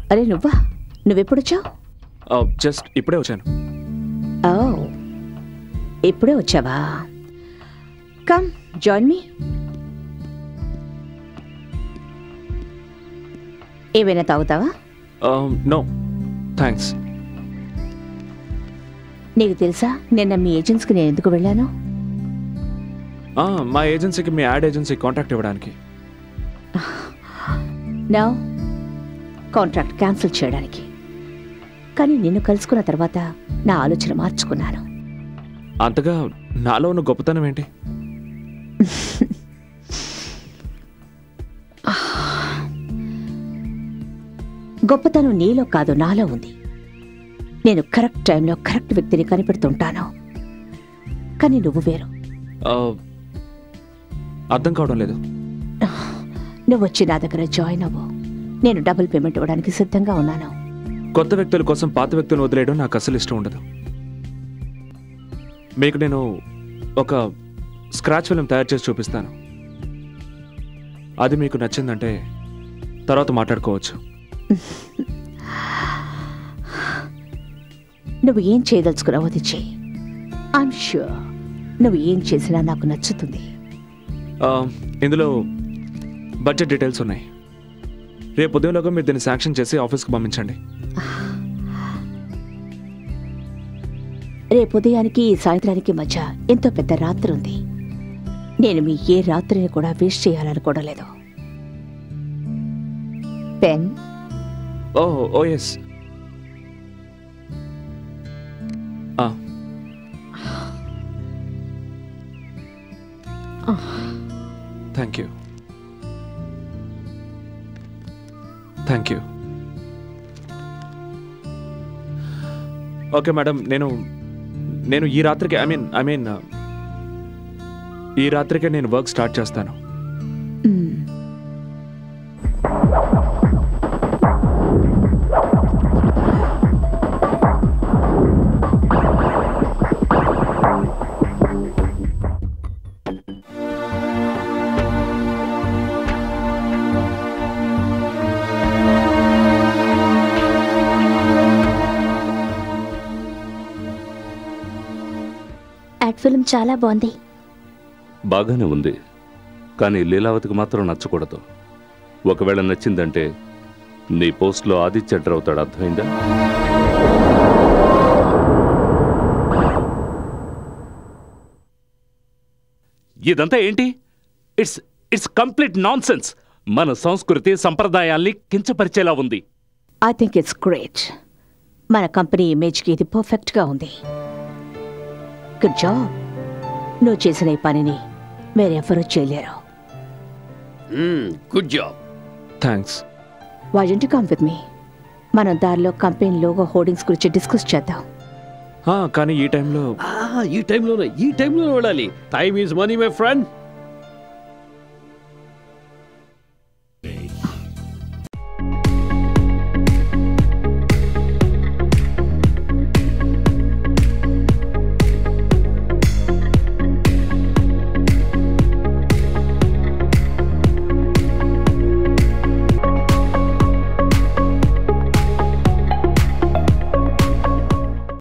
అరే నువ్వా నువ్వెప్పుడొచ్చావు జస్ట్ ఇప్పుడే వచ్చాను ఓ ఇప్పుడే వచ్చావా కమ్ జాయిన్ మీ ఏమైనా తాగుతావా నో థ్యాంక్స్ నీకు తెలుసా నిన్న మీ ఏజెన్సీకి నేను ఎందుకు వెళ్ళాను మా ఏజెన్సీకి మీ యాడ్ ఏజెన్సీ కాంటాక్ట్ ఇవ్వడానికి నా కాంట్రాక్ట్ క్యాన్సిల్ చేయడానికి కానీ నిన్ను కలుసుకున్న తర్వాత నా ఆలోచన మార్చుకున్నాను అంతగా నాలో ఉన్న గొప్పతనం ఏంటి గొప్పతనం నీలో కాదు నాలో ఉంది నేను కరెక్ట్ టైంలో కరెక్ట్ వ్యక్తిని కనిపెడుతుంటాను కానీ నువ్వు వేరు ఆ, అర్థం కావడం లేదు నువ్వు వచ్చి నా దగ్గర జాయిన్ అవ్వు నేను డబుల్ పేమెంట్ ఇవ్వడానికి సిద్ధంగా ఉన్నాను కొత్త వ్యక్తుల కోసం పాత వ్యక్తులను వదిలేయడం నాకు అసలు ఇష్టం ఉండదు మీకు నేను ఒక స్క్రాచ్ ఫిల్మ్ తయారు చేసి చూపిస్తాను అది మీకు నచ్చిందంటే తర్వాత మాట్లాడుకోవచ్చు నువ్వు ఏం చేయదలుచుకున్నావో అది చెయ్యి ఐఎమ్ షూర్ నువ్వు ఏం చేసినా నాకు నచ్చుతుంది ఆ, ఇందులో బడ్జెట్ డీటెయిల్స్ ఉన్నాయి రేపు ఉదయంలోగా మీరు దీన్ని శాంక్షన్ చేసి ఆఫీస్కి పంపించండి రేపు ఉదయానికి ఈ సాయంత్రానికి మధ్య ఎంతో పెద్ద రాత్రి ఉంది నేను మీ ఏ రాత్రిని కూడా వేస్ట్ చేయాలనుకోవడం లేదు పెన్ oh oh yes thank you thank you okay madam నేను నేను ఈ రాత్రికి ఐ మీన్ ఐ మీన్ ఈ రాత్రికే నేను వర్క్ స్టార్ట్ చేస్తాను యాడ్ ఫిల్మ్ చాలా బాగుంది బాగానే ఉంది కానీ లీలావతికి మాత్రం నచ్చకూడదు ఒకవేళ నచ్చిందంటే నీ పోస్ట్లో ఆదిత్య ఎంటర్ అవుతాడు అర్థమైందా ఇదంతా ఏంటి ఇట్స్ ఇట్స్ కంప్లీట్ నాన్ మన సంస్కృతి సంప్రదాయాల్ని కించపరిచేలా ఉంది ఐ థింక్ ఇట్స్ గ్రేట్ మన కంపెనీ ఇమేజ్కి ఇది పర్ఫెక్ట్గా ఉంది గుడ్ జాబ్ నువ్వు చేసిన ఈ పనిని వేరెవరూ చేయలేరు గుడ్ జాబ్ థ్యాంక్స్ వాజంటి కమ్ విత్ మీ మనం దారిలో కంపెనీ లోగో హోర్డింగ్స్ గురించి డిస్కస్ చేద్దాం కానీ ఈ టైంలో ఈ టైంలోనే ఈ టైంలోనే వెళ్ళాలి time is money my friend